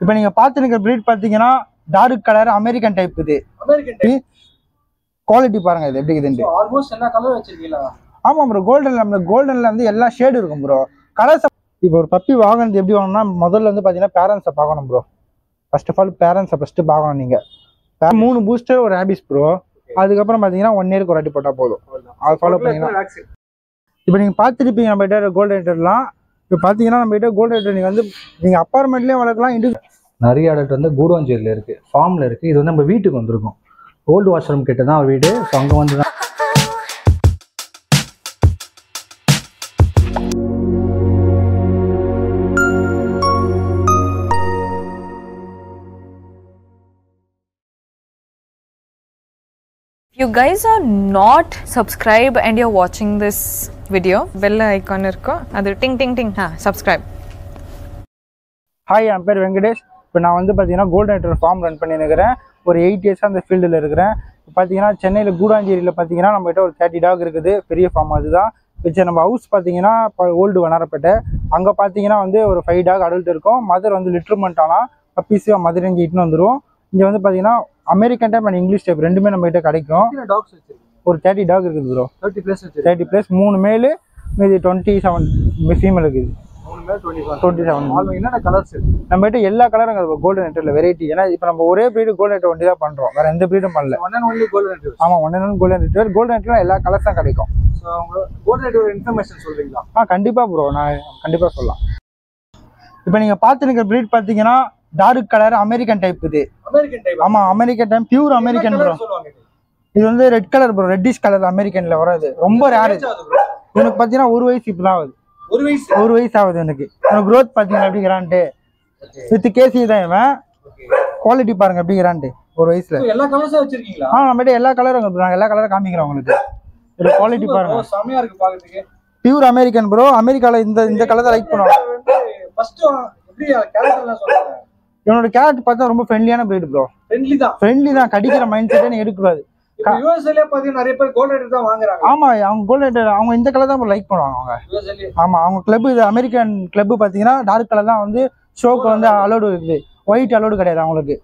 இப்போ நீங்க பார்த்துருக்க பிரீட் பார்த்தீங்கன்னா டார்க் கலர் அமெரிக்கன் டைப் இது அமெரிக்கன் குவாலிட்டி பாருங்க இது எப்படி இதுன்ட்டு ஆல்மோஸ்ட் எல்லா கலரும் வச்சிருக்கீங்களா ஆமா ப்ரோ கோல்டன் நம்ம கோல்டன்ல வந்து எல்லா ஷேடு இருக்கும் ப்ரோ கலர்ஸ் இப்போ ஒரு பப்பி வாங்கினது எப்படி வாங்கணும்னா முதல்ல வந்து பார்த்தீங்கன்னா பேரண்ட்ஸை பார்க்கணும் ப்ரோ ஃபர்ஸ்ட் ஆஃப் ஆல் பேரண்ட்ஸை ஃபர்ஸ்ட் பார்க்கணும் நீங்க Pa- மூணு பூஸ்டர் ஒரு ஹேபிஸ் ப்ரோ அதுக்கப்புறம் பார்த்தீங்கன்னா ஒன் இயருக்கு ஒரு வாட்டி போட்டால் போதும் அதை ஃபாலோ பண்ணீங்கன்னா இப்போ நீங்கள் பார்த்துருப்பீங்க நம்ம கிட்ட கோல்டு ரேட்டர்லாம் இப்போ பார்த்தீங்கன்னா நம்ம கிட்ட கோல்டு ரேட்டர் நீங்கள் வந்து நீங்கள் அப்பார்ட்மெண்ட்லேயும் வளர்க்கலாம் இண்டு நிறைய அடல்ட் வந்து கூடுவாஞ்சேரியில் இருக்குது ஃபார்மில் இருக்குது இது வந்து நம்ம வீட்டுக்கு வந்திருக்கோம் ஓல்டு வாஷ்ரூம் கிட்ட தான் வீடு ஸோ அங்கே வந்து தான் If you guys are not subscribed and you're watching this video, bell icon irko, adu ting ting ting, ha, subscribe. Hi என் பேர் வெங்கடேஷ் இப்போ நான் வந்து பார்த்தீங்கன்னா கோல்டு ரேட்டர் ஃபார்ம் ரன் பண்ணியிருக்கிறேன் ஒரு எயிட் இயர்ஸாக அந்த ஃபீல்டில் இருக்கிறேன் இப்போ பார்த்தீங்கன்னா சென்னையில் கூடாஞ்சேரியில் பார்த்தீங்கன்னா நம்மகிட்ட ஒரு தேர்ட்டி டாக் இருக்குது பெரிய ஃபார்ம் அதுதான் வச்சு நம்ம ஹவுஸ் பார்த்தீங்கன்னா ஓல்டு வண்ணாரப்பேட்டை அங்கே பார்த்தீங்கன்னா வந்து ஒரு ஃபைவ் டாக் அடல்ட் இருக்கும் மதர் வந்து லிட்ருமெண்ட் ஆனால் பப்பீஸு மதர் இங்கே இட்டுன்னு வந்துடும் இங்கே வந்து பார்த்தீங்கன்னா American type and English type ரெண்டுமே நம்மகிட்ட கிடைக்கும் டாக்ஸ் வச்சிருக்கீங்க ஒரு தேர்ட்டி டாக் இருக்குது ப்ரோ தேர்ட்டி பிளஸ் வச்சிருக்கீங்க தேர்ட்டி ப்ளஸ் மூணு மேலு மீதி டுவெண்ட்டி செவன் ஃபீமேல் இருக்குது மூணு male twenty twenty seven almost என்னென்ன கலர்ஸ் இருக்கு நம்மகிட்ட எல்லா கலரும் இருக்குது கோல்டன் நெட்டில் வெரைட்டி ஏன்னா இப்போ நம்ம ஒரே ப்ரீடு கோல்டன் நெட் ஒண்டி தான் பண்ணுறோம் வேற எந்த ப்ரீடும் பண்ணல one and only golden retriever ஆமாம் one and golden net golden நெட்டில் எல்லா கலர்ஸ் தான் கிடைக்கும் ஸோ அவங்க கோல்டன் ரெட்ரீவர் இன்ஃபர்மேஷன் சொல்றீங்களா ஆ கண்டிப்பாக ப்ரோ நான் கண்டிப்பாக சொல்லலாம் இப்போ நீங்கள் பார்த்துருக்க ப்ரீட் பார்த்தீங்கன்னா டார்க் கலர் அமெரிக்கன் டைப் இது அமெரிக்கன் டைப் ஆமாம் American type pure American bro சொல்லுவாங்க இது. இது வந்து red colour bro reddish colour அமெரிக்கன்ல வராது ரொம்ப ரேர் Age ஆகுது bro. எனக்கு பார்த்தீங்கன்னா ஒரு வயசு இப்போ தான் ஆகுது ஒரு வயசு ஒரு வயசு ஆகுது எனக்கு எனக்கு க்ரோத் பார்த்தீங்கன்னா எப்படிங்கிறான்ட்டு வித் கேசி தான் இவன் குவாலிட்டி பாருங்க எப்படிங்கிறான்ட்டு ஒரு வயசுல So, எல்லா கலர்ஸும் வச்சிருக்கீங்களா ஆ நம்மகிட்ட எல்லா கலரும் இருக்கு நாங்கள் எல்லா கலரும் காமிக்கிறோம் உங்களுக்கு இது குவாலிட்டி பாருங்க Bro, செமையா இருக்கு பாக்கிறதுக்கு பியூர் அமெரிக்கன் ப்ரோ அமெரிக்கால இந்த இந்த கலர் தான் லைக் பண்ணுவாங்க வந்து ஃபர்ஸ்ட் எப்படி கேரக்டர் எல்லாம் சொல்றாங்க இவனோட கேரக்டர் பார்த்தா ரொம்ப ஃப்ரெண்ட்லியான breed ப்ரோ ஃப்ரெண்ட்லி தான் ஃப்ரெண்ட்லி தான் கடிக்கிற மைண்ட் செட்டே நீ எடுக்கக்கூடாது இப்போ யூஎஸ்ஏல பாத்தீங்கன்னா நிறைய பேர் கோல்ட் ரெட்ரீவர் தான் வாங்குறாங்க ஆமா அவங்க கோல்டு அவங்க இந்த கலர் தான் லைக் பண்ணுவாங்க அவங்க யூஎஸ்ஏல ஆமா அவங்க கிளப் இது அமெரிக்கன் கிளப் பாத்தீங்கன்னா டார்க் கலர் தான் வந்து ஷோக்கு வந்து அலோடு இருக்குது ஒயிட் அலோடு கிடையாது அவங்களுக்கு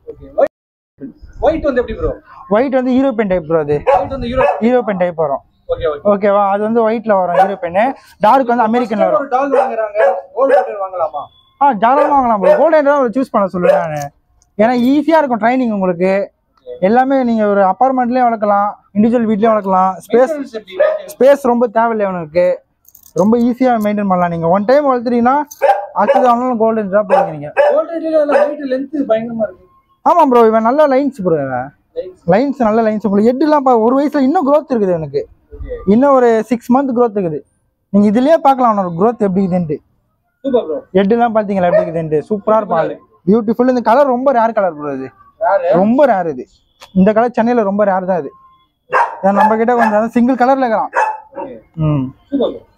ஒயிட் வந்து எப்படி ப்ரோ ஒயிட் வந்து யூரோப்பியன் டைப் ப்ரோ அது ஒயிட் வந்து யூரோ யூரோப்பியன் டைப் வரும் ஓகே ஓகே ஓகேவா அது வந்து ஒயிட்ல வரும் யூரோப்பியன் டார்க் வந்து அமெரிக்கன்ல வரும் ஒரு டாக் வாங்குறாங்க கோல்ட் ரெட்ரீவர் வாங்கலாமா ஆ தாராளமாக வாங்கலாம் ப்ரோ கோல்டன் தான் சூஸ் பண்ண சொல்லுவேன் நான் ஏன்னா ஈஸியாக இருக்கும் ட்ரைனிங் உங்களுக்கு எல்லாமே நீங்கள் ஒரு அப்பார்ட்மெண்ட்லேயும் வளர்க்கலாம் இண்டிவிஜுவல் வீட்லேயும் வளர்க்கலாம் ஸ்பேஸ் Maintenance எப்படி Maintenance? ஸ்பேஸ் ரொம்ப தேவையில்லை உனக்கு ரொம்ப ஈஸியாக மெயின்டைன் பண்ணலாம் நீங்கள் ஒன் டைம் வளர்த்துறீங்கன்னா அடுத்தது ஆனாலும் கோல்டன் தான் போடுங்க நீங்கள் கோல்ட் ரெட்ரீவர்ல ஹைட் லென்த் பயங்கரமா இருக்கு ஆமாம் ப்ரோ இவன் நல்ல லைன்ஸ் ப்ரோ இவன் லைன்ஸ் நல்ல லைன்ஸ் உங்களுக்கு ஹெட்லாம் பா ஒரு வயசுல இன்னும் growth இருக்குது எனக்கு இன்னும் ஒரு சிக்ஸ் மந்த் growth இருக்குது நீங்கள் இதுலயே பார்க்கலாம் அவனோட growth எப்படி இருக்குதுன்ட்டு சூப்பர் ப்ரோ ஹெட்லாம் பார்த்தீங்களா எப்படி இருக்குதுன்ட்டு சூப்பராக இருப்பாள் பியூட்டிஃபுல் இந்த கலர் ரொம்ப ரேர் கலர் ப்ரோ இது யாரு ரொம்ப ரேர் இது இந்த கலர் சென்னையில ரொம்ப ரேர் தான் இது ஏன்னா நம்ம கிட்ட கொஞ்சம் சிங்கிள் கலர்ல இருக்கிறான் ம் சூப்பர் ப்ரோ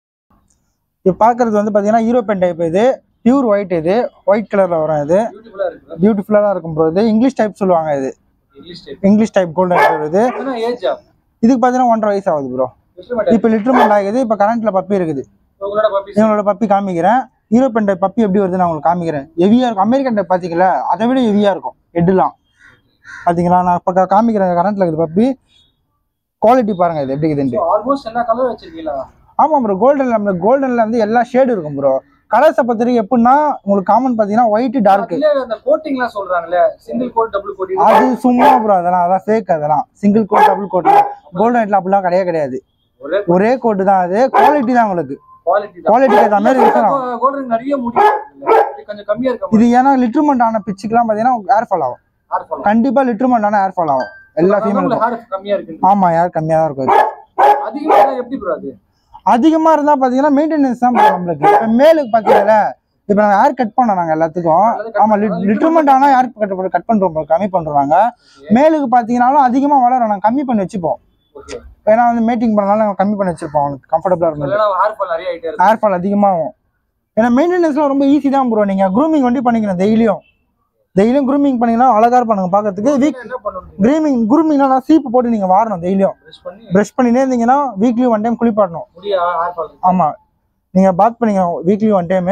இது பார்க்கறது வந்து பார்த்தீங்கன்னா யூரோப்பியன் டைப் இது பியூர் ஒயிட் இது ஒயிட் கலர்ல வரும் இது பியூட்டிஃபுல்லா இருக்கு பியூட்டிஃபுல்லாக தான் இருக்கும் ப்ரோ இது இங்கிலீஷ் டைப் சொல்லுவாங்க இது English type English type golden இது என்ன ஏஜ் ஆ இதுக்கு பார்த்தீங்கன்னா ஒன்றரை வயசு ஆகுது ப்ரோ விஷ்ணுமேட்டர் இப்போ லிட்டர்மெண்ட் ஆகுது இப்போ கரண்ட்ல பப்பி இருக்குது உங்களோட பப்பீஸ் இவங்களோட பப்பி காமிக்கிறேன் யூரோப்பியன் டைப் பப்பி எப்படி வருதுன்னு நான் உங்களுக்கு காமிக்கிறேன் ஹெவியா இருக்கும் அமெரிக்கன் டைப் பார்த்தீங்களா அதை விட ஹெவியா இருக்கும் ஹெட்லாம் பார்த்தீங்களா நான் இப்போ காமிக்கிறேன் கரண்ட்ல இருக்குது பப்பி குவாலிட்டி பாருங்க இது எப்படி இருக்குதுன்ட்டு ஆல்மோஸ்ட் எல்லா கலர் வச்சிருக்கீங்களா ஆமா ப்ரோ கோல்டன் நம்ம கோல்டன்ல வந்து எல்லா ஷேடு இருக்கும் ப்ரோ கலர்ஸை பொறுத்த வரைக்கும் எப்படின்னா உங்களுக்கு காமன் பார்த்தீங்கன்னா ஒயிட் டார்க் அதுல அந்த கோட்டிங்லாம் சொல்றாங்கல்ல சிங்கிள் கோட் டபுள் கோட் அது சும்மா ப்ரோ அதெல்லாம் அதான் ஃபேக் அதெல்லாம் single coat double coat golden நைட்ல அப்படிலாம் கிடையவே கிடையாது ஒரே ஒரே கோட்டு தான் அது குவாலிட்டி தான் உங்களுக்கு குவாலிட்டி தான் குவாலிட்டி ஏற்ற மாதிரி இருக்கும் கோல்டன் நிறைய முடி இருக்குல்ல, இது கொஞ்சம் கம்மியா இருக்க இது ஏன்னா லிட்டர்மெண்ட் ஆன பிச்சுக்கெல்லாம் பார்த்தீங்கன்னா ஏர் ஃபால் ஆகும் ஹேர் ஃபால் கண்டிப்பா லிட்டர்மெண்ட் ஆன ஏர் ஃபால் ஆகும் எல்லா ஃபீமேலுக்கும் ஹேர் கம்மியா இருக்கு ஆமா ஏர் கம்மியா தான் இருக்கும் இது. அதிகமா இருந்தா எப்படி ப்ரோ அது அதிகமா இருந்தா பாத்தீங்கன்னா மெயின்டெனன்ஸ் தான் bro நம்மளுக்கு இப்ப மேலுக்கு பாத்தீங்கல்ல இப்ப நாங்க ஏர் கட் பண்ணோம் நாங்க எல்லாத்துக்கும் ஆமா லிட்டர்மெண்ட் ஆனா ஏர் கட் கட் பண்றோம் bro, கம்மி பண்றோம் நாங்க மேலுக்கு பாத்தீங்கன்னாலும் அதிகமா வளரும் நாங்க கம்மி பண்ணி வச்சுப்போம் ஓகே ஏன்னா வந்து மேட்டிங் பண்ணனால நாங்க கம்மி பண்ணி வச்சிருப்போம் அவனுக்கு கம்ஃபர்டபுளா இருக்கும் இல்லைன்னா ஹேர் ஃபால் நிறைய ஆயிட்டே இருக்கு ஏர் ஃபால் அதிகமாகும் ஏன்னா மெயின்டெனன்ஸ்லாம் ரொம்ப ஈஸி தான் ப்ரோ நீங்க க்ரூமிங் வண்டி பண்ணிக்கணும் டெய்லியும் டெய்லியும் க்ரூமிங் பண்ணீங்கன்னா அழகா இருப்பானுங்க பாக்கிறதுக்கு வீக் என்ன பண்ணணும் க்ரீமிங் க்ரூமிங்னா சீப்பு போட்டு நீங்க வாரணும் டெய்லியும் ப்ரெஸ் பண்ணி ப்ரஷ் பண்ணினே இருந்தீங்கன்னா வீக்லி ஒன் டைம் குளிப்பாட்டணும் முடியா ஹேர் ஃபால் ஆமா நீங்க பாத் பண்ணீங்க வீக்லி ஒன் டைம்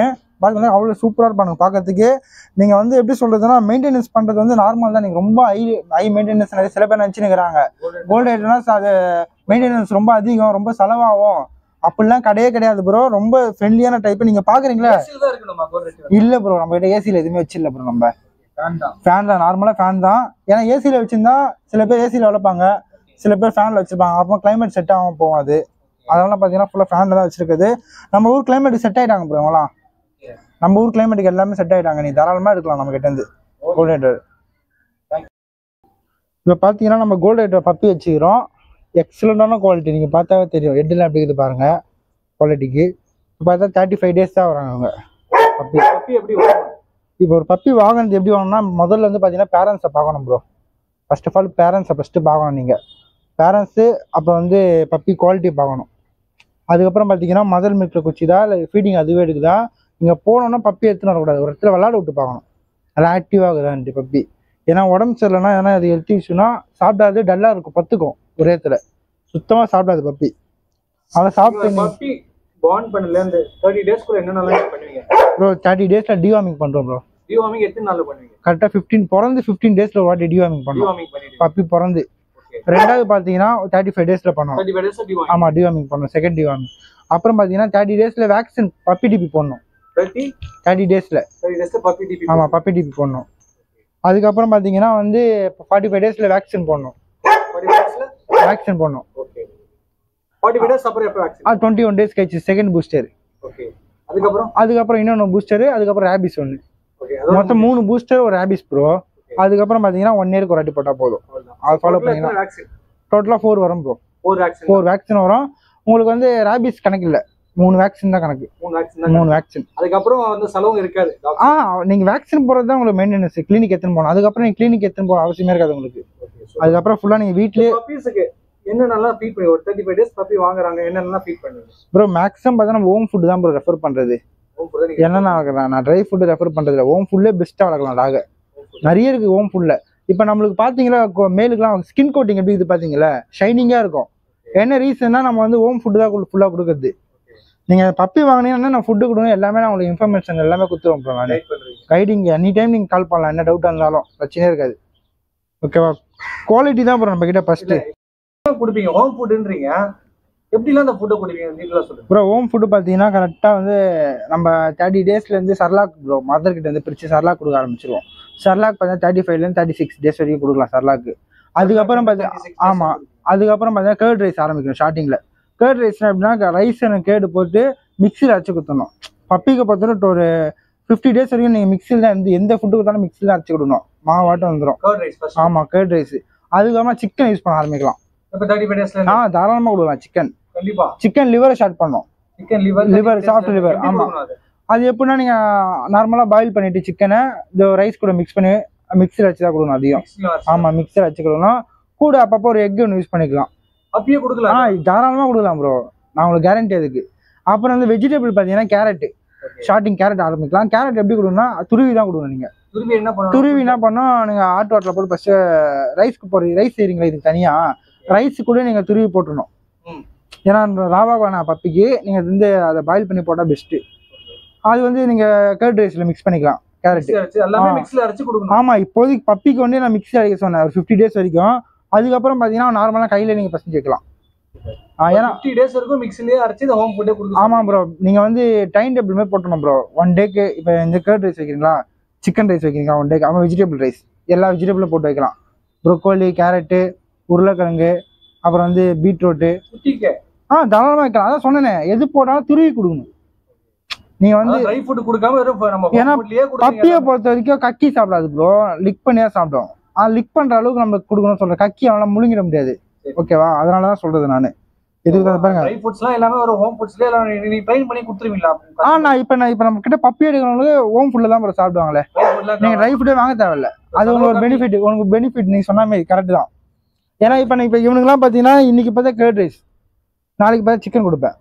பார்த்தீங்கன்னா அவ்வளோ சூப்பராக இருப்பாங்க பார்க்கறதுக்கு நீங்கள் வந்து எப்படி சொல்கிறதுனா மெயின்டெனன்ஸ் பண்ணுறது வந்து நார்மல் தான் நீங்கள் ரொம்ப ஹை ஹை மெயின்டெனன்ஸ் நிறைய சில பேர் நினச்சினுக்கிறாங்க கோல்டு ஐட்டம்னா அது மெயின்டெனன்ஸ் ரொம்ப அதிகம் ரொம்ப செலவாகும் அப்படிலாம் கிடையவே கிடையாது ப்ரோ ரொம்ப ஃப்ரெண்ட்லியான டைப் நீங்கள் பார்க்குறீங்களா AC தான் இருக்கணுமா கோல்ட் இல்லை ப்ரோ நம்ம கிட்ட ஏசியில் எதுவுமே வச்சில்ல ப்ரோ நம்ம ஃபேன் தான் ஃபேன் தான் நார்மலாக ஃபேன் தான் ஏன்னா ஏசியில் வச்சிருந்தா சில பேர் ஏசியில் வளர்ப்பாங்க சில பேர் ஃபேனில் வச்சிருப்பாங்க அப்போ கிளைமேட் செட் ஆகாம போகும் அது அதனால பார்த்தீங்கன்னா ஃபுல்லாக ஃபேனில் தான் வச்சிருக்குது நம்ம ஊர் கிளைமேட் செட் ஆயிட்டாங்க ப்ரோ அவங்களாம் நம்ம ஊர் கிளைமேட்டுக்கு எல்லாமே செட் ஆயிட்டாங்க நீ தாராளமாக எடுக்கலாம் நம்ம கிட்ட இருந்து கோல்டு ஹைட்டர் இப்போ பார்த்தீங்கன்னா நம்ம கோல்டு ஹைட்டர் பப்பி வச்சுக்கிறோம் எக்ஸலண்டான குவாலிட்டி நீங்கள் பார்த்தாவே தெரியும் ஹெட்லாம் எப்படி இருக்குது பாருங்க குவாலிட்டிக்கு இப்போ பார்த்தா தேர்ட்டி ஃபைவ் டேஸ் தான் வராங்க அவங்க பப்பி பப்பி எப்படி வரும் இப்போ ஒரு பப்பி வாங்கினது எப்படி வாங்கணும்னா முதல்ல வந்து பார்த்தீங்கன்னா பேரண்ட்ஸை பார்க்கணும் ப்ரோ ஃபர்ஸ்ட் ஆஃப் ஆல் பேரண்ட்ஸை ஃபஸ்ட்டு பார்க்கணும் நீங்கள் பேரண்ட்ஸு அப்புறம் வந்து பப்பி குவாலிட்டி பார்க்கணும் அதுக்கப்புறம் பார்த்தீங்கன்னா மதர் மில்கில் குச்சிதா இல்லை ஃபீடிங் அதுவே எடுக்குதா நீங்கள் போனோன்னா பப்பி எடுத்துன்னு வரக்கூடாது ஒரு இடத்துல விளாட விட்டு பார்க்கணும் நல்லா ஆக்டிவாக இருக்குதான்ட்டு பப்பி ஏன்னா உடம்பு சரியில்லைனா ஏன்னா அது ஹெல்த் இஷ்யூனா சாப்பிடாது டல்லாக இருக்கும் பத்துக்கும் ஒரே இடத்துல சுத்தமாக சாப்பிடாது பப்பி அதை சாப்பிட்டு பப்பி பாண்ட் பண்ணல இந்த தேர்ட்டி டேஸ்க்குள்ள என்னென்னலாம் பண்ணுவீங்க ப்ரோ தேர்ட்டி டேஸில் டிவார்மிங் பண்ணுறோம் ப்ரோ டிவார்மிங் எத்தனை நாள்ல பண்ணுவீங்க கரெக்டாக ஃபிஃப்டீன் பிறந்து ஃபிஃப்டீன் டேஸில் ஒரு வாட்டி டிவார்மிங் பண்ணுறோம் டிவார்மிங் பண்ணிடுவீங்க பப்பி பிறந்து ஓகே ரெண்டாவது பார்த்தீங்கன்னா தேர்ட்டி ஃபைவ் டேஸில் பண்ணணும் தேர்ட்டி ஃபைவ் டேஸ் டிவார்மிங் ஆமாம் டிவார்மிங் பண்ணணும் செகண்ட் டிவார்மிங் அப்புறம் பார்த்தீங்கன்னா தேர்ட்டி டேஸில் வேக்சின் பப்பி டிபி போடணும் தேர்ட்டி தேர்ட்டி டேஸில் தேர்ட்டி டேஸ்ல பப்பி டிபி ஆமாம் பப்பி டிபி போடணும் அதுக்கப்புறம் பார்த்தீங்கன்னா வந்து ஃபார்ட்டி ஃபைவ் டேஸில் வேக்சின் போடணும் ஃபார்ட்டி டேஸ்ல வேக்சின் போடணும் ஓகே ஃபார்ட்டி ஃபைவ் டேஸ் அப்புறம் எப்போ வேக்சின் அது டுவெண்ட்டி ஒன் டேஸ் கழிச்சு செகண்ட் பூஸ்டர் ஓகே அதுக்கப்புறம் அதுக்கப்புறம் இன்னொன்று பூஸ்டர் அதுக்கப்புறம் ரேபிஸ் ஒன்று ஓகே அதான் மொத்தம் மூணு பூஸ்டர் ஒரு ரேபிஸ் ப்ரோ அதுக்கப்புறம் பார்த்தீங்கன்னா ஒன் இயருக்கு ஒரு வாட்டி போட்டால் போதும் அது follow பண்ணீங்கன்னா- வேக்சின் டோட்டலாக ஃபோர் வரும் ப்ரோ ஒரு வேக்சின் ஃபோர் வேக்சின் வரும் உங்களுக்கு வந்து ரேபிஸ் கணக்கு இல்லை மூணு வேக்சின் தான் கணக்கு மூணு வேக்சின் தான் மூணு வேக்சின் அதுக்கப்புறம் வந்து செலவும் இருக்காது ஆ நீங்க வேக்சின் போறது தான் உங்களுக்கு மெயின்டெனன்ஸ் கிளினிக் எடுத்துன்னு போகணும் அதுக்கப்புறம் நீங்க கிளினிக் எடுத்துன்னு போக அவசியமே இருக்காது உங்களுக்கு அதுக்கப்புறம் ஃபுல்லா நீங்க வீட்லயே பப்பீஸுக்கு என்னென்னலாம் ஃபீட் பண்ணி ஒரு தேர்ட்டி ஃபைவ் டேஸ் பப்பி வாங்குறாங்க என்னென்னலாம் ஃபீட் பண்ணுவீங்க ப்ரோ மேக்ஸிமம் பார்த்தா நம்ம ஹோம் ஃபுட் தான் ப்ரோ ரெஃபர் பண்றது ஹோம் ஃபுட் நீங்க ஏன்னா நான் நான் ட்ரை ஃபுட் ரெஃபர் பண்றது இல்லை ஹோம் ஃபுல்லே பெஸ்ட்டாக வளர்க்கலாம் டாக நிறைய இருக்கு ஹோம் ஃபுல்ல இப்போ நம்மளுக்கு பார்த்தீங்களா கொ- மேலுக்குலாம் ஸ்கின் கோட்டிங் எப்படி இது பார்த்தீங்களா ஷைனிங்காக இருக்கும் என்ன ரீசன்னா நம்ம வந்து ஹோம் ஃபுட் தான் ஃபுல்லாக கொடுக்குறது நீங்க பப்பி வாங்கினீங்கன்னா நான் ஃபுட்டு கொடுங்க எல்லாமே நான் உங்களுக்கு இன்ஃபர்மேஷன் எல்லாமே கொடுத்துருவோம் ப்ரோ நான் கைட் பண்றீங்க கைடிங் எனி டைம் நீங்கள் கால் பண்ணலாம் என்ன டவுட்டாக இருந்தாலும் பிரச்சனையே இருக்காது ஓகேவா குவாலிட்டி தான் ப்ரோ நம்ம கிட்ட ஃபர்ஸ்ட் என்ன கொடுப்பீங்க ஹோம் ஃபுட்ன்றீங்க எப்படிலாம் அந்த ஃபுட்டை கொடுப்பீங்க டீட்டெயிலாக சொல்லுங்க ப்ரோ ஹோம் ஃபுட்டு பார்த்தீங்கன்னா கரெக்டாக வந்து நம்ம தேர்ட்டி டேஸ்லேருந்து சர்லாக் ப்ரோ மதர் கிட்ட இருந்து பிரித்து சர்லாக் கொடுக்க ஆரம்பிச்சிருவோம் சர்லாக் பார்த்தீங்கன்னா தேர்ட்டி ஃபைவ்லேருந்து தேர்ட்டி சிக்ஸ் டேஸ் வரைக்கும் கொடுக்கலாம் சர்லாக்கு அதுக்கப்புறம் பார்த்தீங்கன்னா ஆமாம் அதுக்கப்புறம் பார்த்தீங்கன்னா கேர்ட் ரைஸ் ஆரம்பிக்கணும் ஸ்டார்டிங்கில் கேர்ட் ரைஸ்னா எப்படின்னா ரைஸ் எனக்கு கேர்டு போட்டு மிக்சியில் அரைச்சி குத்தணும் பப்பிக்கு பொறுத்தவரை ஒரு ஃபிஃப்டி டேஸ் வரைக்கும் நீங்கள் மிக்சியில் தான் எந்த எந்த ஃபுட்டு கொடுத்தாலும் மிக்சியில் அரைச்சி கொடுக்கணும் மாவாட்டம் வந்துடும் கர்ட் ரைஸ் ஃபர்ஸ்ட் ஆமாம் கேர்ட் ரைஸ் அதுக்கப்புறமா சிக்கன் யூஸ் பண்ண ஆரம்பிக்கலாம் இப்போ தேர்ட்டி ஃபைவ் டேஸ்ல ஆ தாராளமாக கொடுக்கலாம் சிக்கன் கண்டிப்பா சிக்கன் லிவரை ஸ்டார்ட் பண்ணோம் chicken liver Liver, soft liver, ஆமா. அது எப்படின்னா நீங்கள் நார்மலாக பாயில் பண்ணிட்டு சிக்கனை இந்த ரைஸ் கூட மிக்ஸ் பண்ணி மிக்ஸில் வச்சு தான் கொடுக்கணும் அதையும் ஆமாம் மிக்ஸில் வச்சு கொடுக்கணும் கூட அப்பப்போ ஒரு எக் ஒன்று யூஸ் பண்ணிக்கலாம் அப்பயே ஆ கொடுக்கலாம் தாராளமாக கொடுக்கலாம் ப்ரோ நான் உங்களுக்கு கேரண்டி அதுக்கு அப்புறம் வந்து வெஜிடபிள் பார்த்தீங்கன்னா கேரட் ஸ்டார்டிங் கேரட் ஆரம்பிக்கலாம் கேரட் எப்படி கொடுக்கணும்னா துருவி தான் கொடுக்கணும் நீங்கள் துருவி என்ன பண்ணுவோம் துருவி என்ன பண்ணோம் நீங்கள் ஆட்டு வாட்டில் போட்டு ஃபஸ்ட்டு ரைஸ்க்கு போடுற ரைஸ் செய்கிறீங்களா இதுக்கு தனியாக ரைஸ் கூட நீங்கள் துருவி போட்டுடணும் ம். ஏன்னா அந்த ராவா வேணாம் பப்பிக்கு நீங்கள் வந்து அதை பாயில் பண்ணி போட்டால் பெஸ்ட்டு அது வந்து நீங்கள் கேர்ட் ரைஸில் மிக்ஸ் பண்ணிக்கலாம் கேரட் மிக்ஸி அரைச்சு எல்லாமே ஆ. மிக்ஸில அரைச்சு கொடுக்கணும் ஆமாம் இப்போதைக்கு பப்பிக்கு வந்து நான் மிக்ஸி அரைக்க சொன்னேன் ஒரு ஃபிஃப்டி டேஸ் வரைக்கும் அதுக்கப்புறம் பார்த்தீங்கன்னா நார்மலாக கையில் நீங்கள் பசங்க வைக்கலாம் ஆ, ஏன்னா ஃபிஃப்டி டேஸ் வரைக்கும் மிக்ஸிலேயே அரைச்சு இந்த ஹோம் ஃபுட்டே கொடுக்கணும் ஆமாம் ப்ரோ நீங்கள் வந்து டைம் டேபிள் மாதிரி போட்டணும் ப்ரோ ஒன் டேக்கு இப்போ இந்த கேர்ட் ரைஸ் வைக்கிறீங்களா சிக்கன் ரைஸ் வைக்கிறீங்களா ஒன் டேக்கு அவன் வெஜிடபிள் ரைஸ் எல்லா வெஜிடபிளும் போட்டு வைக்கலாம் ப்ரொக்கோலி கேரட்டு உருளைக்கிழங்கு அப்புறம் வந்து பீட்ரூட்டு குட்டிக்க ஆ தாராளமாக வைக்கலாம் அதான் சொன்னேனே எது போட்டாலும் துருவி கொடுக்கணும் நீங்கள் வந்து ட்ரை ஃபுட் கொடுக்காம வெறும் நம்ம ஏன்னா ஹோம் ஃபுட்லயே பப்பியை பொறுத்த வரைக்கும் கக்கி சாப்பிடாது ப்ரோ லிக் பண்ணியா சாப்பிடும் ஆ லிக் பண்ற அளவுக்கு நம்ம கொடுக்கணும்னு சொல்றேன் கக்கி அவனால முழுங்கிட முடியாது சரி. ஓகேவா அதனால தான் சொல்றது நான் இதுக்கு தான் பாருங்க ட்ரை ஃபுட்ஸ்லாம் எல்லாமே ஒரு ஹோம் ஃபுட்ஸ்லயே எல்லாம் நீ ட்ரைன் பண்ணி கொடுத்துருவீங்களா ஆ நான் இப்போ நான் இப்போ நம்ம கிட்ட பப்பி எடுக்கிறவங்களுக்கு ஹோம் ஃபுல்ல தான் ப்ரோ சாப்பிடுவாங்களே நீங்க ட்ரை ஃபுட்டே வாங்க தேவையில்ல அது உங்களுக்கு ஒரு பெனிஃபிட் உனக்கு பெனிஃபிட் நீங்க சொன்ன மாதிரி கரெக்ட் தான் ஏன்னா இப்போ இப்போ இவனுக்குலாம் பார்த்தீங்கன்னா இன்னைக்கு பார்த்தா கேர்ட் ரைஸ் நாளைக்கு பார்த்தா சிக்கன் கொடுப்பேன்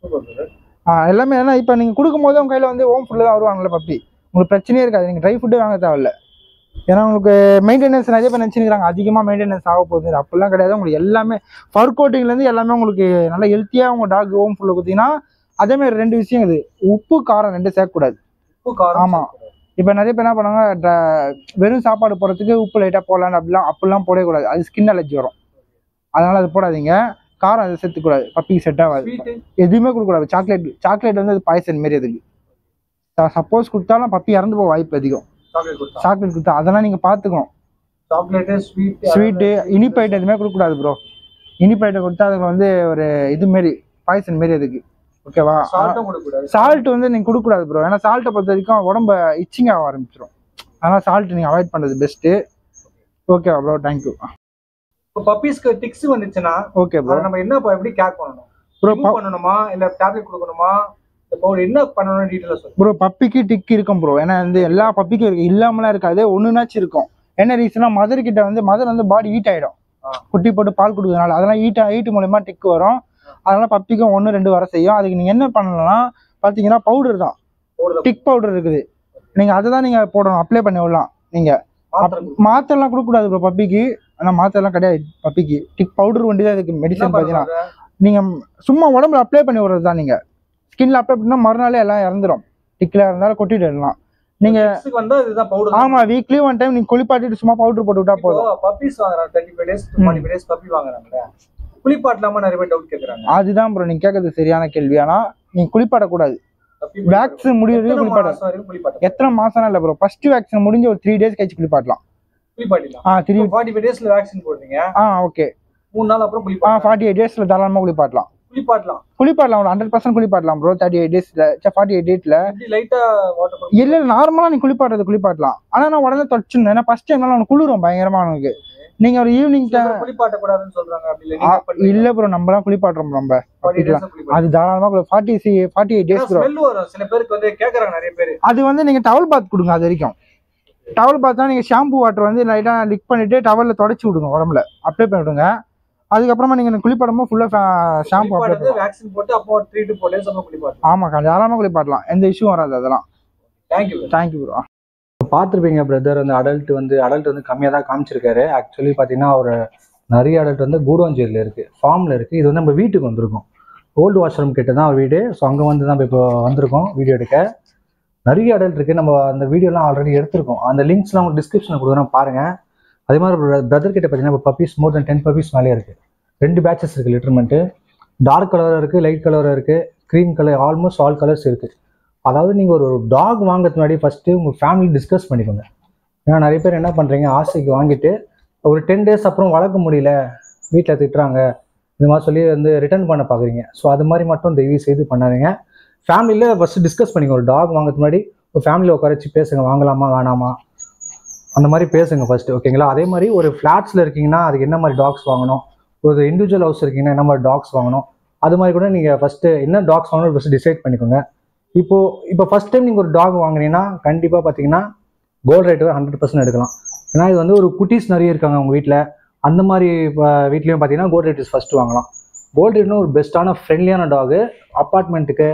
ஆ எல்லாமே ஏன்னா இப்போ நீங்கள் கொடுக்கும்போது உங்க கையில் வந்து ஹோம் ஃபுல்ல தான் வருவாங்கல்ல பப்பி உங்களுக்கு பிரச்சனையே இருக்காது நீங்கள் ட்ரை ஃபுட்டே வாங்க தேவையில்ல ஏன்னா உங்களுக்கு மெயின்டெனன்ஸ் நிறைய பேர் நினச்சிருக்காங்க அதிகமாக மெயின்டெனன்ஸ் ஆக போகுது அப்படிலாம் கிடையாது உங்களுக்கு எல்லாமே ஃபர் கோட்டிங்லேருந்து எல்லாமே உங்களுக்கு நல்லா ஹெல்த்தியாக உங்கள் டாக் ஹோம் ஃபுல்ல கொடுத்தீங்கன்னா அதே மாதிரி ரெண்டு விஷயம் இது உப்பு காரம் ரெண்டு சேர்க்கக்கூடாது உப்பு காரம் ஆமா. இப்போ நிறைய பேர் என்ன பண்ணுவாங்க ட- வெறும் சாப்பாடு போடுறதுக்கு உப்பு லைட்டாக போடலாம் அப்படிலாம் அப்படிலாம் போடக்கூடாது அது ஸ்கின் அலர்ஜி வரும் அதனால அது போடாதீங்க காரம் அதை சேர்த்துக்கூடாது பப்பிக்கு செட் ஆகாது ஸ்வீட்டு எதுவுமே கொடுக்கக்கூடாது சாக்லேட் சாக்லேட் வந்து அது பாய்சன் மாரி அதுக்கு சப்போஸ் கொடுத்தாலும் பப்பி இறந்து போக வாய்ப்பு அதிகம் சாக்லேட் கொடுத்தா சாக்லேட் கொடுத்தா அதெல்லாம் நீங்கள் பார்த்துக்கணும் சாக்லேட்டு ஸ்வீட் ஸ்வீட்டு இனிப்பு ஐட்டம் எதுவுமே கொடுக்கக்கூடாது ப்ரோ இனிப்பு ஐட்டம் கொடுத்தா அதுக்கு வந்து ஒரு இது மாரி பாய்சன் மாரி அதுக்கு ஓகேவா சால்ட்டும் கொடுக்கக்கூடாது சால்ட் வந்து நீங்கள் கொடுக்கக்கூடாது ப்ரோ ஏன்னா சால்ட்டை பொறுத்த வரைக்கும் உடம்ப இச்சிங் ஆக ஆரம்பிச்சிடும் அதனால் சால்ட் நீங்கள் அவாய்ட் பண்ணுறது பெஸ்ட்டு ஓகேவா ப்ரோ தேங்க்யூ இப்போ பப்பீஸ்க்கு டிக்ஸ் வந்துச்சுன்னா ஓகே ப்ரோ அதை நம்ம என்ன இப்ப எப்படி கேர் பண்ணணும் ப்ரோ Remove பண்ணணுமா இல்ல டேப்லெட் கொடுக்கணுமா இந்த பவுடர் என்ன பண்ணணும் டீட்டெயிலாக சொல்லுங்க ப்ரோ பப்பிக்கு டிக் இருக்கும் ப்ரோ ஏன்னா வந்து எல்லா பப்பிக்கும் இருக்கு இல்லாமலாம் இருக்காது ஒன்றுனாச்சும் இருக்கும் என்ன ரீசனா மதர் கிட்ட வந்து மதர் வந்து பாடி ஹீட் ஆயிடும் ஆ. குட்டி போட்டு பால் கொடுக்கறதுனால அதெல்லாம் ஹீட் ஹீட் மூலயமா டிக் வரும் அதனால பப்பிக்கும் ஒன்று ரெண்டு வர செய்யும் அதுக்கு நீங்கள் என்ன பண்ணலாம் பார்த்தீங்கன்னா பவுடர் தான் பவுடர் டிக் பவுடர் இருக்குது நீங்கள் அதை தான் நீங்கள் போடணும் அப்ளை பண்ணி விடலாம் நீங்கள் மாத்திரை கொடுக்கணும். மாத்திரைலாம் கொடுக்கக்கூடாது ப்ரோ பப்பிக்கு ஆனால் மாத்திரைலாம் கிடையாது பப்பிக்கு டிக் பவுடர் வண்டி தான் இதுக்கு என்ன மெடிசன் பார்த்தீங்கன்னா பண்ணுவாங்க? நீங்க சும்மா உடம்புல அப்ளை பண்ணி விடுறது தான் நீங்க ஸ்கின்ல அப்ளை பண்ணா மறுநாளே எல்லாம் இறந்துரும் டிக்ல இருந்தாலும் கொட்டிட்டு இடலாம் நீங்க Tics க்கு வந்தா இதுதான் பவுடர் ஆமா வீக்லி ஒன் டைம் நீங்க குளிப்பாட்டிட்டு சும்மா பவுடர் போட்டு விட்டா போதும் பப்பீஸ் வாங்குறாங்க thirty five days forty five days puppy வாங்குறாங்கல்ல குளிப்பாட்டலாமா நிறைய பேர் டவுட் கேக்குறாங்க அதுதான் ப்ரோ நீங்க கேட்கறது சரியான கேள்வி ஆனா நீங்க குளிப்பாட்டக்கூடாது Puppy வேக்சின் முடிய வரைக்கும் எத்தனை குளிப்பாட்ட மாசம் வரைக்கும் குளிப்பாட்டலாம் எத்தனை மாசம் இல்ல ப்ரோ ஃபர்ஸ்ட் வேக்சின் முடிஞ்சு ஒரு த்ரீ டேஸ் கழிச்சு குளிப்பாட்டலாம் குளிப்பாட்டிலாம் ஆ த்ரீ ஃபார்ட்டி ஃபைவ் டேஸ்ல வேக்சின் போடுறீங்க ஆ ஓகே மூணு நாள் அப்புறம் ஆ குளிப்பாட்டலாம் ஃபார்ட்டி எயிட் டேஸ்ல தாராளமா குளிப்பாட்டலாம் குளிப்பாட்டலாம் குளிப்பாட்டலாம் ஒரு ஹண்ட்ரட் பர்சன்ட் குளிப்பாட்டலாம் ப்ரோ தேர்ட்டி எயிட் டேஸ்ல ஃபார்ட்டி எயிட் டேட்ல இப்படி லைட்டா வாட்டர் இல்ல நார்மலா நீ குளிப்பாட்டுறது குளிப்பாட்டலாம் ஆனா நான் உடனே தொடச்சிடணும் ஏன்னா ஃபர்ஸ்ட் டைம் உனக்கு குளிரும் பயங்கரமா உனக்கு நீங்க ஒரு ஈவினிங் குளிப்பாட்ட கூடாதுன்னு சொல்றாங்க அப்படி இல்ல ஆ, நீங்க பண்ணுவீங்க. இல்ல ப்ரோ நம்மலாம் குளிப்பாட்டுறோம் நம்ம 40 days அப்படிலாம். தான் குளிப்பாட்டுறீங்க. அது தாராளமா ஃபார்ட்டி சி forty eight days bro smell வரும் சில பேருக்கு வந்து கேக்குறாங்க நிறைய பேர் அது வந்து நீங்க டவல் பாத் கொடுங்க அது வரைக்கும் டவல் பாத் தான் நீங்க ஷாம்பு வாட்டர் வந்து லைட்டா லிக் பண்ணிட்டு டவல்ல தொடச்சி விடுங்க உடம்புல அப்ளை பண்ணி விடுங்க அதுக்கப்புறமா நீங்க குளிப்பாடும்போது ஃபுல்லா ஷாம்பு அப்ளை குளிப்பாட்டது பண்ணுங்க வேக்சின் போட்டு அப்போ த்ரீ டு ஃபோர் டேஸ் அப்புறம் குளிப்பாட்டலாம் ஆமாக்கா தாராளமா குளிப்பாட்டலாம் எந்த இஷ்யூ வராது அதெல்லாம் தேங்க்யூ தேங்க்யூ ப்ரோ பார்த்துருப்பீங்க பிரதர் அந்த அடல்ட் வந்து அடல்ட் வந்து கம்மியாக தான் காமிச்சிருக்காரு ஆக்சுவலி பார்த்தீங்கன்னா ஒரு நிறைய அடல்ட் வந்து கூடுவாஞ்சேரியில் இருக்குது ஃபார்மில் இருக்குது இது வந்து நம்ம வீட்டுக்கு வந்திருக்கோம் ஓல்டு வாஷ்ரூம் கிட்ட தான் ஒரு வீடு ஸோ அங்கே வந்து தான் இப்போ வந்திருக்கோம் வீடியோ எடுக்க நிறைய அடல்ட் இருக்குது நம்ம அந்த வீடியோலாம் ஆல்ரெடி எடுத்திருக்கோம் அந்த லிங்க்ஸ்லாம் உங்களுக்கு டிஸ்கிரிப்ஷனில் கொடுக்குறோம் பாருங்கள் அதே மாதிரி பிரதர் கிட்ட பார்த்தீங்கன்னா இப்போ puppies more than ten puppies மேலே இருக்குது ரெண்டு பேட்சஸ் இருக்குது லிட்டர்மெண்ட்டு டார்க் கலராக இருக்குது லைட் கலராக இருக்குது cream colour almost all colours இருக்குது அதாவது நீங்கள் ஒரு டாக் வாங்குறதுக்கு முன்னாடி ஃபஸ்ட்டு உங்கள் ஃபேமிலி டிஸ்கஸ் பண்ணிக்கோங்க ஏன்னா நிறைய பேர் என்ன பண்ணுறீங்க ஆசைக்கு வாங்கிட்டு ஒரு டென் டேஸ் அப்புறம் வளர்க்க முடியல வீட்டில் திட்டுறாங்க இந்த மாதிரி சொல்லி வந்து ரிட்டர்ன் பண்ண பார்க்குறீங்க ஸோ அது மாதிரி மட்டும் தயவு செய்து பண்ணாதீங்க ஃபேமிலியில் ஃபஸ்ட்டு டிஸ்கஸ் பண்ணிக்கோங்க ஒரு டாக் வாங்குறதுக்கு முன்னாடி ஒரு ஃபேமிலியில் உட்கார வச்சு பேசுங்க வாங்கலாமா வேணாமா அந்த மாதிரி பேசுங்க ஃபஸ்ட்டு ஓகேங்களா அதே மாதிரி ஒரு ஃப்ளாட்ஸில் இருக்கீங்கன்னா அதுக்கு என்ன மாதிரி டாக்ஸ் வாங்கணும் ஒரு இண்டிவிஜுவல் ஹவுஸ் இருக்கீங்கன்னா என்ன மாதிரி டாக்ஸ் வாங்கணும் அது மாதிரி கூட நீங்கள் ஃபஸ்ட்டு என்ன டாக்ஸ் வாங்கணும் ஃபஸ்ட்டு டிசைட் பண்ணிக்கோங்க இப்போ இப்போ ஃபர்ஸ்ட் டைம் நீங்கள் ஒரு டாக் வாங்குனீங்கன்னா கண்டிப்பாக பார்த்தீங்கன்னா கோல்ட் ரேட் ஹண்ட்ரட் பர்சன்ட் எடுக்கலாம் ஏன்னா இது வந்து ஒரு குட்டீஸ் நிறைய இருக்காங்க உங்கள் வீட்டில் அந்த மாதிரி இப்போ வீட்லேயும் பார்த்தீங்கன்னா கோல்ட் ரேட் ஃபர்ஸ்ட் வாங்கலாம் கோல்ட் ரேட்னு ஒரு பெஸ்ட்டான ஃப்ரெண்ட்லியான டாகு அப்பார்ட்மெண்ட்டுக்கு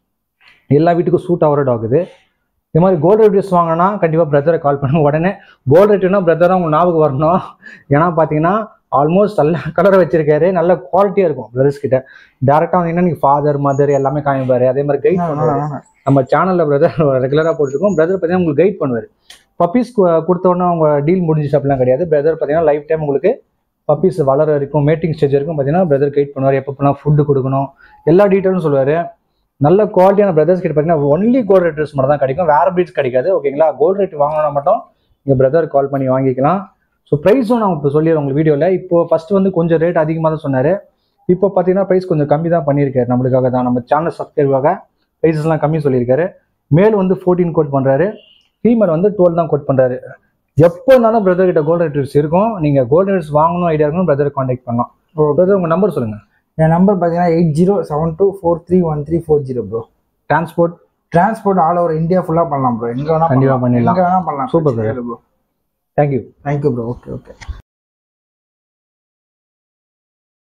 எல்லா வீட்டுக்கும் சூட் ஆகிற டாக் இது இது மாதிரி கோல்டு ரேட்டிவ்ஸ் வாங்கினா கண்டிப்பாக பிரதரை கால் பண்ணுங்க உடனே கோல்டு ரேட்டிவ்னா பிரதராக உங்கள் ஞாபகம் வரணும் ஏன்னா பார்த்தீங்கன்னா ஆல்மோஸ்ட் நல்ல கலரை வச்சிருக்காரு நல்ல குவாலிட்டியாக இருக்கும் பிரதர்ஸ் கிட்ட டேரெக்டாக வந்தீங்கன்னா நீங்கள் ஃபாதர் மதர் எல்லாமே காமிப்பாரு அதே மாதிரி கைட் பண்ணுவாரு நம்ம சேனலில் பிரதர் ரெகுலராக போட்டுருக்கோம் பிரதர் பார்த்தீங்கன்னா உங்களுக்கு கைட் பண்ணுவார் பப்பீஸ் கொடுத்தோன்னே அவங்க டீல் முடிஞ்சிச்சு அப்படிலாம் கிடையாது பிரதர் பார்த்தீங்கன்னா லைஃப் டைம் உங்களுக்கு பப்பீஸ் வளர வரைக்கும் மேட்டிங் ஸ்டேஜ் வரைக்கும் பார்த்தீங்கன்னா பிரதர் கைட் பண்ணுவார் எப்பப்போலாம் ஃபுட்டு கொடுக்கணும் எல்லா டீட்டெயிலும் சொல்லுவார் நல்ல குவாலிட்டியான பிரதர்ஸ் கிட்ட பார்த்தீங்கன்னா ஒன்லி கோல்ட் ரேட்டர்ஸ் மட்டும் தான் கிடைக்கும் வேற ப்ரீட்ஸ் கிடைக்காது ஓகேங்களா கோல்ட் ரேட் வாங்கினா மட்டும் நீங்கள் பிரதர் கால் பண்ணி வாங்கிக்கலாம் ஸோ ப்ரைஸும் நான் இப்போ சொல்லிடுறேன் உங்கள் வீடியோவில் இப்போ ஃபர்ஸ்ட் வந்து கொஞ்சம் ரேட் அதிகமாக தான் சொன்னார் இப்போ பார்த்தீங்கன்னா ப்ரைஸ் கொஞ்சம் கம்மி தான் பண்ணியிருக்காரு நம்மளுக்காக தான் நம்ம சேனல் சப்ஸ்கிரைபாக ப்ரைஸஸ்லாம் கம்மி சொல்லியிருக்காரு மேல் வந்து ஃபோர்டீன் கோட் பண்ணுறாரு ஃபீமேல் வந்து டுவெல் தான் கோட் பண்ணுறாரு எப்போ இருந்தாலும் பிரதர் கிட்ட கோல்டு ரேட்டர்ஸ் இருக்கும் நீங்கள் கோல்டு ரேட்டர்ஸ் வாங்கணும் ஐடியா இருக்கணும் பிரதர் காண்டாக்ட் பண்ணலாம் பிரதர் உங்கள் நம்பர் சொல்லுங்கள் என் நம்பர் பார்த்தீங்கன்னா eight zero seven two four three one three four zero bro transport transport all over India ஃபுல்லாக பண்ணலாம் ப்ரோ எங்கே வேணா கண்டிப்பா பண்ணலாம். பண்ணிடலாம். எங்க வேணா பண்ணலாம் Super, brother. Bro thank you thank you bro okay okay